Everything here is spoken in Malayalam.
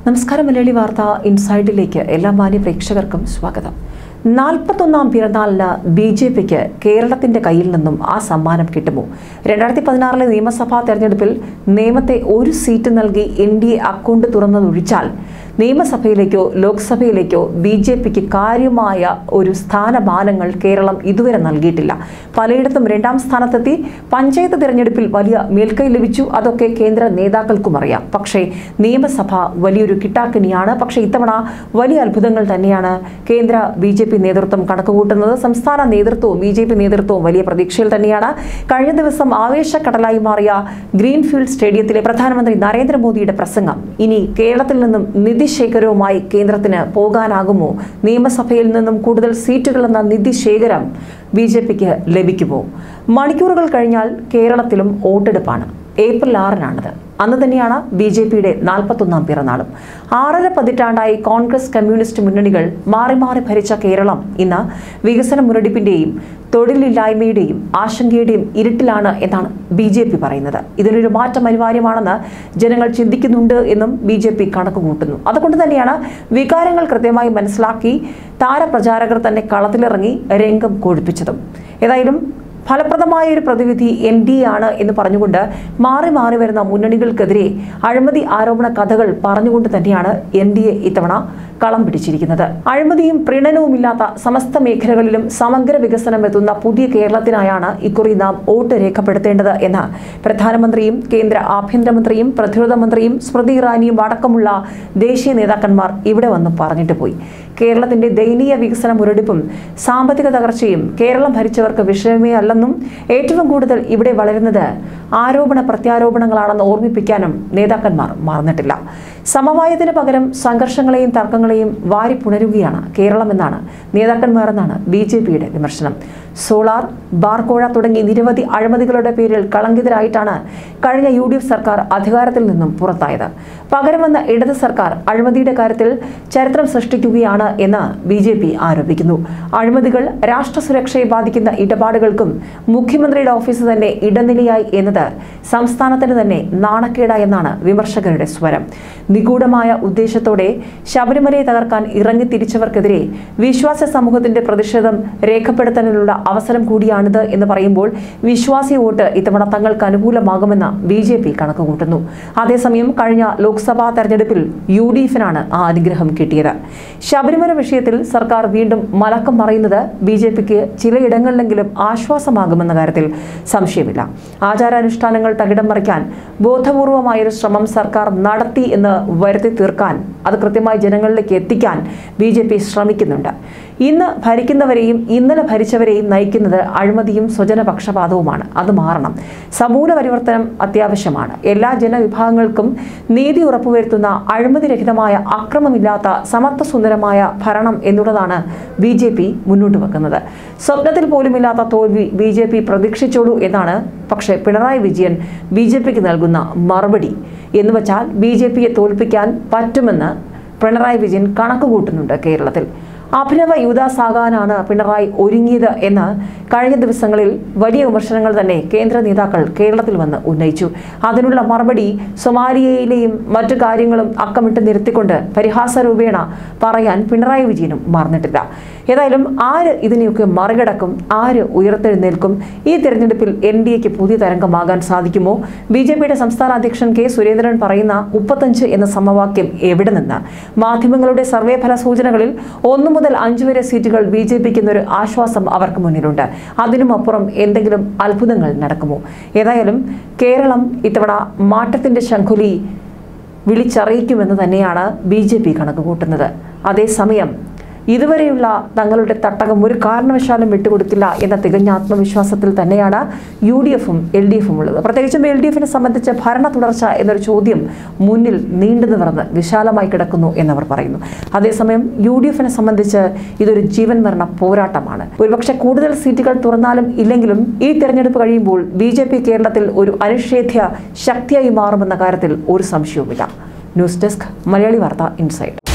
നമസ്കാരം മലയാളി വാർത്ത ഇൻസൈഡിലേക്ക് എല്ലാ മാന്യ പ്രേക്ഷകർക്കും സ്വാഗതം നാൽപ്പത്തൊന്നാം പിറന്നാളിന് ബി ജെ പിക്ക് കേരളത്തിന്റെ കയ്യിൽ നിന്നും ആ സമ്മാനം കിട്ടുമോ രണ്ടായിരത്തി പതിനാറിലെ നിയമസഭാ തെരഞ്ഞെടുപ്പിൽ നിയമത്തെ ഒരു സീറ്റ് നൽകി എൻ ഡി എ അക്കൗണ്ട് തുറന്നതൊഴിച്ചാൽ നിയമസഭയിലേക്കോ ലോക്സഭയിലേക്കോ ബി ജെ പിക്ക് കാര്യമായ ഒരു സ്ഥാനമാനങ്ങൾ കേരളം ഇതുവരെ നൽകിയിട്ടില്ല പലയിടത്തും രണ്ടാം സ്ഥാനത്തെത്തി പഞ്ചായത്ത് തിരഞ്ഞെടുപ്പിൽ വലിയ മേൽക്കൈ ലഭിച്ചു അതൊക്കെ കേന്ദ്ര നേതാക്കൾക്കും അറിയാം പക്ഷേ നിയമസഭ വലിയൊരു കിട്ടാക്കനിയാണ് പക്ഷേ ഇത്തവണ വലിയ അത്ഭുതങ്ങൾ തന്നെയാണ് കേന്ദ്ര ബി ജെ പി നേതൃത്വം കണക്കുകൂട്ടുന്നത് സംസ്ഥാന നേതൃത്വവും ബി ജെ പി നേതൃത്വവും വലിയ പ്രതീക്ഷയിൽ തന്നെയാണ് കഴിഞ്ഞ ദിവസം ആവേശക്കടലായി മാറിയ ഗ്രീൻഫീൽഡ് സ്റ്റേഡിയത്തിലെ പ്രധാനമന്ത്രി നരേന്ദ്രമോദിയുടെ പ്രസംഗം ഇനി കേരളത്തിൽ നിന്നും നിധി ശേഖരവുമായി കേന്ദ്രത്തിന് പോകാനാകുമോ നിയമസഭയിൽ നിന്നും കൂടുതൽ സീറ്റുകൾ എന്ന നിധി ശേഖരം ബി ജെ പിക്ക് ലഭിക്കുമോ മണിക്കൂറുകൾ കഴിഞ്ഞാൽ കേരളത്തിലും വോട്ടെടുപ്പാണ് ഏപ്രിൽ ആറിനാണിത് അന്ന് തന്നെയാണ് ബി ജെ പിയുടെ നാൽപ്പത്തൊന്നാം പിറന്നാളും ആറര പതിറ്റാണ്ടായി കോൺഗ്രസ് കമ്മ്യൂണിസ്റ്റ് മുന്നണികൾ മാറി മാറി ഭരിച്ച കേരളം ഇന്ന് വികസന മുരടിപ്പിന്റെയും തൊഴിലില്ലായ്മയുടെയും ആശങ്കയുടെയും ഇരുട്ടിലാണ് എന്നാണ് ബി ജെ പി പറയുന്നത് ഇതിനൊരു മാറ്റം അനിവാര്യമാണെന്ന് ജനങ്ങൾ ചിന്തിക്കുന്നുണ്ട് എന്നും ബി ജെ പി കണക്ക് കൂട്ടുന്നു അതുകൊണ്ട് തന്നെയാണ് വികാരങ്ങൾ കൃത്യമായി മനസ്സിലാക്കി താരപ്രചാരകർ തന്നെ കളത്തിലിറങ്ങി രംഗം കൊഴുപ്പിച്ചതും ഏതായാലും ഫലപ്രദമായ ഒരു പ്രതിവിധി എൻ ഡി ആണ് എന്ന് പറഞ്ഞുകൊണ്ട് മാറി മാറി വരുന്ന മുന്നണികൾക്കെതിരെ അഴിമതി ആരോപണ കഥകൾ പറഞ്ഞുകൊണ്ട് തന്നെയാണ് എൻ ഡി എ ഇത്തവണ കളം പിടിച്ചിരിക്കുന്നത് അഴിമതിയും പ്രീണനവുമില്ലാത്ത സമസ്ത മേഖലകളിലും സമഗ്ര വികസനം എത്തുന്ന പുതിയ കേരളത്തിനായാണ് ഇക്കുറി നാം വോട്ട് രേഖപ്പെടുത്തേണ്ടത് എന്ന് പ്രധാനമന്ത്രിയും കേന്ദ്ര ആഭ്യന്തരമന്ത്രിയും പ്രതിരോധ മന്ത്രിയും സ്മൃതി ഇറാനിയും അടക്കമുള്ള ദേശീയ നേതാക്കന്മാർ ഇവിടെ വന്ന് പറഞ്ഞിട്ട് പോയി കേരളത്തിന്റെ ദയനീയ വികസന മുരടിപ്പും സാമ്പത്തിക തകർച്ചയും കേരളം ഭരിച്ചവർക്ക് വിഷയമേ അല്ലെന്നും ഏറ്റവും കൂടുതൽ ഇവിടെ വളരുന്നത് ആരോപണ പ്രത്യാരോപണങ്ങളാണെന്ന് ഓർമ്മിപ്പിക്കാനും നേതാക്കന്മാർ മറന്നിട്ടില്ല സമവായത്തിന് പകരം സംഘർഷങ്ങളെയും തർക്കങ്ങളെയും വാരിപ്പുണരുകയാണ് കേരളമെന്നാണ് നേതാക്കന്മാരെന്നാണ് ബി ജെ പിയുടെ വിമർശനം സോളാർ ബാർക്കോഴ തുടങ്ങി നിരവധി അഴിമതികളുടെ പേരിൽ കളങ്കിതരായിട്ടാണ് കഴിഞ്ഞ യു ഡി എഫ് സർക്കാർ അധികാരത്തിൽ നിന്നും പുറത്തായത് പകരം വന്ന ഇടത് സർക്കാർ അഴിമതിയുടെ കാര്യത്തിൽ ചരിത്രം സൃഷ്ടിക്കുകയാണ് എന്ന് ബി ജെ പി ആരോപിക്കുന്നു അഴിമതികൾ രാഷ്ട്ര സുരക്ഷയെ ബാധിക്കുന്ന ഇടപാടുകൾക്കും മുഖ്യമന്ത്രിയുടെ ഓഫീസ് തന്നെ ഇടനിലയായി എന്നത് സംസ്ഥാനത്തിന് തന്നെ നാണക്കേടായെന്നാണ് വിമർശകരുടെ സ്വരം നിഗൂഢമായ ഉദ്ദേശത്തോടെ ശബരിമലയെ തകർക്കാൻ ഇറങ്ങി തിരിച്ചവർക്കെതിരെ വിശ്വാസ സമൂഹത്തിന്റെ പ്രതിഷേധം രേഖപ്പെടുത്താനുള്ള അവസരം കൂടിയാണിത് എന്ന് പറയുമ്പോൾ വിശ്വാസി വോട്ട് ഇത്തവണ തങ്ങൾക്ക് അനുകൂലമാകുമെന്ന് ബി ജെ പി കണക്കുകൂട്ടുന്നു അതേസമയം കഴിഞ്ഞ ലോക്സഭാ തെരഞ്ഞെടുപ്പിൽ യു ഡി എഫിനാണ് ആ അനുഗ്രഹം കിട്ടിയത് ശബരിമല വിഷയത്തിൽ സർക്കാർ വീണ്ടും മലക്കം മറയുന്നത് ബി ജെ പിക്ക് ചിലയിടങ്ങളിലെങ്കിലും ആശ്വാസമാകുമെന്ന കാര്യത്തിൽ സംശയമില്ല ആചാരാനുഷ്ഠാനങ്ങൾ തകിടം മറിക്കാൻ ബോധപൂർവമായൊരു ശ്രമം സർക്കാർ നടത്തി എന്ന് വരുത്തി തീർക്കാൻ അത് കൃത്യമായി ജനങ്ങളിലേക്ക് എത്തിക്കാൻ ബി ജെ പി ശ്രമിക്കുന്നുണ്ട് ഇന്ന് ഭരിക്കുന്നവരെയും ഇന്നലെ ഭരിച്ചവരെയും നയിക്കുന്നത് അഴിമതിയും സ്വജനപക്ഷപാതവുമാണ് അത് മാറണം സമൂല പരിവർത്തനം അത്യാവശ്യമാണ് എല്ലാ ജനവിഭാഗങ്ങൾക്കും നീതി ഉറപ്പുവരുത്തുന്ന അഴിമതിരഹിതമായ അക്രമമില്ലാത്ത സമത്വസുന്ദരമായ ഭരണം എന്നുള്ളതാണ് ബി ജെ പി മുന്നോട്ട് വെക്കുന്നത് സ്വപ്നത്തിൽ പോലുമില്ലാത്ത തോൽവി ബി ജെ പി പ്രതീക്ഷിച്ചോളൂ എന്നാണ് പക്ഷേ പിണറായി വിജയൻ ബി ജെ പിക്ക് നൽകുന്ന മറുപടി എന്ന് വെച്ചാൽ ബി ജെ പിയെ തോൽപ്പിക്കാൻ പറ്റുമെന്ന് പിണറായി വിജയൻ കണക്കുകൂട്ടുന്നുണ്ട് കേരളത്തിൽ അഭിനവ യുവദാസാകാനാണ് പിണറായി ഒരുങ്ങിയത് എന്ന് കഴിഞ്ഞ ദിവസങ്ങളിൽ വലിയ വിമർശനങ്ങൾ തന്നെ കേന്ദ്ര നേതാക്കൾ കേരളത്തിൽ വന്ന് ഉന്നയിച്ചു അതിനുള്ള മറുപടി സൊമാലിയയിലെയും മറ്റു കാര്യങ്ങളും അക്കമിട്ട് നിർത്തിക്കൊണ്ട് പരിഹാസ രൂപേണ പറയാൻ പിണറായി വിജയനും മറന്നിട്ടില്ല ഏതായാലും ആര് ഇതിനെയൊക്കെ മറികടക്കും ആര് ഉയർത്തെഴുന്നേൽക്കും ഈ തെരഞ്ഞെടുപ്പിൽ എൻ ഡി എക്ക് പുതിയ തരംഗമാകാൻ സാധിക്കുമോ ബി ജെ പിയുടെ സംസ്ഥാന അധ്യക്ഷൻ കെ സുരേന്ദ്രൻ പറയുന്ന മുപ്പത്തഞ്ച് എന്ന സമവാക്യം എവിടെ നിന്ന് മാധ്യമങ്ങളുടെ സർവേ ഫല സൂചനകളിൽ ഒന്നു മുതൽ അഞ്ചു വരെ സീറ്റുകൾ ബി ജെ പിക്ക് എന്നൊരു ആശ്വാസം അവർക്ക് മുന്നിലുണ്ട് അതിനുമപ്പുറം എന്തെങ്കിലും അത്ഭുതങ്ങൾ നടക്കുമോ ഏതായാലും കേരളം ഇത്തവണ മാറ്റത്തിന്റെ ശംഖുലി വിളിച്ചറിയിക്കുമെന്ന് തന്നെയാണ് ബി ജെ പി കണക്ക് കൂട്ടുന്നത് അതേസമയം ഇതുവരെയുള്ള തങ്ങളുടെ തട്ടകം ഒരു കാരണവശാലും വിട്ടുകൊടുക്കില്ല എന്ന തികഞ്ഞ ആത്മവിശ്വാസത്തിൽ തന്നെയാണ് യു ഡി എഫും എൽ ഡി എഫും ഉള്ളത് പ്രത്യേകിച്ചും എൽ ഡി എഫിനെ സംബന്ധിച്ച് ഭരണ തുടർച്ച എന്നൊരു ചോദ്യം മുന്നിൽ നീണ്ടു നിവർന്ന് വിശാലമായി കിടക്കുന്നു എന്നവർ പറയുന്നു അതേസമയം യു ഡി എഫിനെ സംബന്ധിച്ച് ഇതൊരു ജീവൻ മരണ പോരാട്ടമാണ് ഒരുപക്ഷെ കൂടുതൽ സീറ്റുകൾ തുറന്നാലും ഇല്ലെങ്കിലും ഈ തെരഞ്ഞെടുപ്പ് കഴിയുമ്പോൾ ബി ജെ പി കേരളത്തിൽ ഒരു അനിഷേധ്യ ശക്തിയായി മാറുമെന്ന കാര്യത്തിൽ ഒരു സംശയവുമില്ല ന്യൂസ് ഡെസ്ക് മലയാളി വാർത്ത ഇൻസൈഡ്